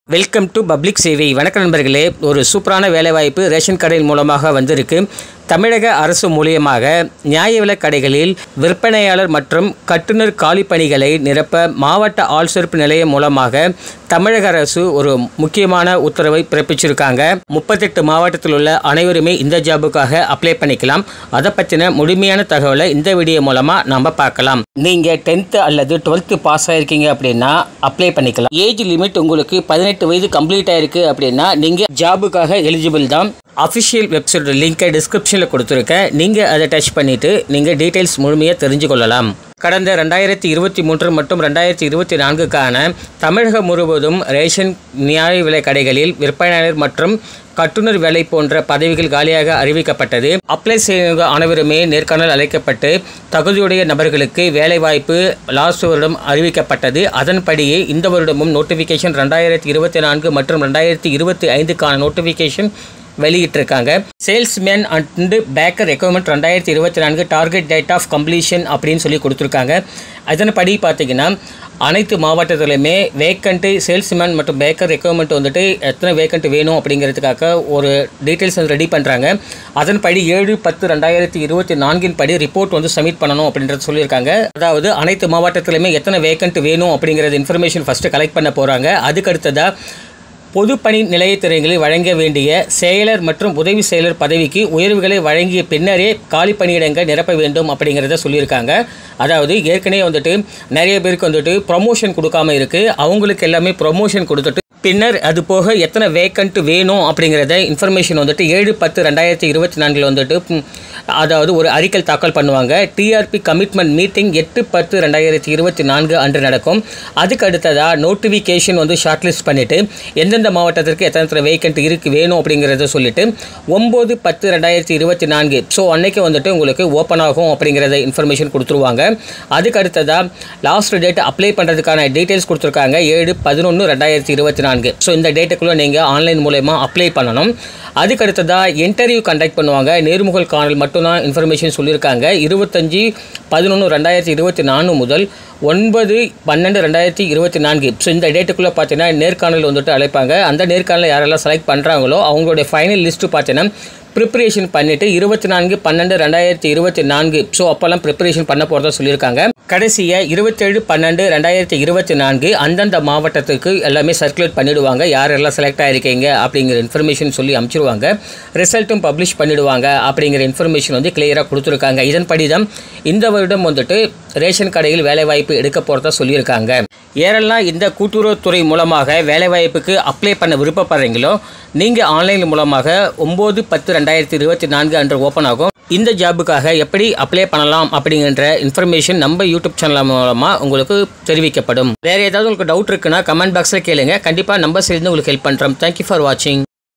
welcome to public சேவை வணக்க நண்பர்களே ஒரு சூப்பரான வேலைவாய்ப்பு ரேஷன் கடையின் மூலமாக வந்திருக்கு தமிழக அரசு மூலியமாக நியாய விலைக் கடைகளில் விற்பனையாளர் மற்றும் கட்டுநர் காலி பணிகளை நிரப்ப மாவட்ட ஆள்சேர்ப்பு நிலையம் மூலமாக தமிழக அரசு ஒரு முக்கியமான உத்தரவை பிறப்பிச்சிருக்காங்க முப்பத்தெட்டு மாவட்டத்தில் உள்ள அனைவருமே இந்த ஜாபுக்காக அப்ளை பண்ணிக்கலாம் அதை பற்றின முழுமையான தகவலை இந்த வீடியோ மூலமாக நம்ம பார்க்கலாம் நீங்கள் டென்த்து அல்லது டுவெல்த்து பாஸ் ஆயிருக்கீங்க அப்படின்னா அப்ளை பண்ணிக்கலாம் ஏஜ் லிமிட் உங்களுக்கு பதினெட்டு வயது கம்ப்ளீட் ஆயிருக்கு அப்படின்னா நீங்கள் ஜாபுக்காக எலிஜிபிள் தான் அஃபிஷியல் வெப்சைட் லிங்கை டிஸ்கிரிப்ஷனில் கொடுத்துருக்கேன் நீங்கள் அதை டச் பண்ணிவிட்டு நீங்கள் டீட்டெயில்ஸ் முழுமையாக தெரிஞ்சு கொள்ளலாம் கடந்த ரெண்டாயிரத்தி இருபத்தி மூன்று மற்றும் ரெண்டாயிரத்தி இருபத்தி நான்குக்கான தமிழகம் முழுவதும் ரேஷன் நியாய விலை கடைகளில் விற்பனையாளர் மற்றும் கட்டுநர் வேலை போன்ற பதவிகள் காலியாக அறிவிக்கப்பட்டது அப்ளை செய்த அனைவருமே நேர்காணல் அழைக்கப்பட்டு தகுதியுடைய நபர்களுக்கு வேலைவாய்ப்பு லாஸ்ட் வருடம் அறிவிக்கப்பட்டது அதன்படியே இந்த வருடமும் நோட்டிஃபிகேஷன் ரெண்டாயிரத்தி இருபத்தி நான்கு மற்றும் ரெண்டாயிரத்தி இருபத்தி ஐந்துக்கான நோட்டிஃபிகேஷன் வெளியிட்டிருக்காங்க சேல்ஸ்மேன் அண்ட் பேக்கர் ரெக்குவயர்மெண்ட் ரெண்டாயிரத்தி இருபத்தி நான்கு டார்கெட் டேட் ஆஃப் கம்ப்ளீஷன் அப்படின்னு சொல்லி கொடுத்துருக்காங்க அதன்படி பார்த்தீங்கன்னா அனைத்து மாவட்டத்திலுமே வேக்கண்ட்டு சேல்ஸ்மேன் மற்றும் பேக்கர் ரெக்குவயர்மெண்ட் வந்துட்டு எத்தனை வேக்கண்ட் வேணும் அப்படிங்கிறதுக்காக ஒரு டீட்டெயில்ஸ் வந்து ரெடி பண்ணுறாங்க அதன்படி ஏழு பத்து ரெண்டாயிரத்தி இருபத்தி நான்கின் படி ரிப்போர்ட் வந்து சப்மிட் பண்ணணும் அப்படின்றது சொல்லியிருக்காங்க அதாவது அனைத்து மாவட்டத்திலுமே எத்தனை வேக்கண்ட் வேணும் அப்படிங்கிறது இன்ஃபர்மேஷன் ஃபஸ்ட்டு கலெக்ட் பண்ண போகிறாங்க அதுக்கு அடுத்ததாக பொதுப்பணி நிலையத்துறைகளில் வழங்க வேண்டிய செயலர் மற்றும் உதவி செயலர் பதவிக்கு உயர்வுகளை வழங்கிய பின்னரே காலி பணியிடங்கள் நிரப்ப வேண்டும் அப்படிங்கிறத சொல்லியிருக்காங்க அதாவது ஏற்கனவே வந்துட்டு நிறைய பேருக்கு வந்துட்டு ப்ரொமோஷன் கொடுக்காம இருக்குது அவங்களுக்கு எல்லாமே ப்ரொமோஷன் கொடுத்துட்டு பின்னர் அது போக எத்தனை வேக்கண்ட் வேணும் அப்படிங்கிறத இன்ஃபர்மேஷன் வந்துட்டு ஏழு பத்து ரெண்டாயிரத்தி இருபத்தி நான்கில் வந்துட்டு ம், அதாவது ஒரு அறிக்கை தாக்கல் பண்ணுவாங்க டிஆர்பி கமிட்மெண்ட் மீட்டிங் எட்டு பத்து ரெண்டாயிரத்தி இருபத்தி நான்கு அன்று நடக்கும் அதுக்கு அடுத்ததாக நோட்டிஃபிகேஷன் வந்து ஷார்ட் லிஸ்ட் பண்ணிவிட்டு எந்தெந்த மாவட்டத்திற்கு எத்தனை எத்தனை வேக்கண்ட் இருக்குது வேணும் அப்படிங்கிறத சொல்லிட்டு ஒம்பது பத்து ரெண்டாயிரத்தி இருபத்தி நான்கு ஸோ அன்னைக்கு வந்துட்டு உங்களுக்கு ஓப்பன் ஆகும் அப்படிங்கிறத இன்ஃபர்மேஷன் கொடுத்துருவாங்க அதுக்கு அடுத்ததாக லாஸ்ட் டேட் அப்ளை பண்ணுறதுக்கான டீட்டெயில்ஸ் கொடுத்துருக்காங்க ஏழு பதினொன்று ரெண்டாயிரத்தி இருபத்தி நான்கு ஸோ இந்த டேட்டுக்குள்ளே நீங்கள் ஆன்லைன் மூலயமா அப்ளை பண்ணணும் அதுக்கு அடுத்ததாக இன்டர்வியூ கண்டக்ட் பண்ணுவாங்க நேர்முகல் காணல் மட்டும்தான் இன்ஃபர்மேஷன் சொல்லியிருக்காங்க இருபத்தஞ்சி பதினொன்று ரெண்டாயிரத்தி இருபத்தி நாலு முதல் ஒன்பது பன்னெண்டு ரெண்டாயிரத்தி இருபத்தி நான்கு ஸோ இந்த டேட்டுக்குள்ளே பார்த்தீங்கன்னா நேர்காணல் வந்துட்டு அழைப்பாங்க அந்த நேர்காணலில் யாரெல்லாம் செலக்ட் பண்ணுறாங்களோ அவங்களுடைய ஃபைனல் லிஸ்ட்டு பார்த்தீங்கன்னா ப்ரிப்பரேஷன் பண்ணிவிட்டு இருபத்தி நான்கு பன்னெண்டு ரெண்டாயிரத்தி இருபத்தி நான்கு ஸோ அப்போல்லாம் ப்ரிப்பரேஷன் பண்ண போகிறதா சொல்லியிருக்காங்க கடைசியாக இருபத்தேழு பன்னெண்டு ரெண்டாயிரத்தி இருபத்தி நான்கு அந்தந்த மாவட்டத்துக்கு எல்லாமே சர்க்குலேட் பண்ணிடுவாங்க யாரெல்லாம் செலக்ட் ஆகிருக்கீங்க அப்படிங்கிற இன்ஃபர்மேஷன் சொல்லி அனுப்பிச்சிருவாங்க ரிசல்ட்டும் பப்ளிஷ் பண்ணிடுவாங்க அப்படிங்கிற இன்ஃபர்மேஷன் வந்து கிளியராக கொடுத்துருக்காங்க இதன்படி தான் இந்த வருடம் வந்துட்டு ரேஷன் கடையில் வேலைவாய்ப்பு எடுக்க போகிறதா சொல்லியிருக்காங்க யாரெல்லாம் இந்த கூட்டுறவுத்துறை மூலமாக வேலைவாய்ப்புக்கு அப்ளை பண்ண விருப்பப்படுறீங்களோ நீங்கள் ஆன்லைன் மூலமாக ஒம்பது பத்து ரெண்டாயிரத்தி இருபத்தி நான்கு அன்று ஓப்பன் ஆகும் இந்த ஜாபுக்காக எப்படி அப்ளை பண்ணலாம் அப்படிங்கிற இன்ஃபர்மேஷன் நம்ம யூடியூப் சேனல் மூலமாக உங்களுக்கு தெரிவிக்கப்படும் வேறு ஏதாவது உங்களுக்கு டவுட் இருக்குன்னா கமெண்ட் பாக்ஸில் கேளுங்க கண்டிப்பாக நம்ம சேர்ந்து உங்களுக்கு ஹெல்ப் பண்ணுறோம் தேங்க்யூ ஃபார் வாட்சிங்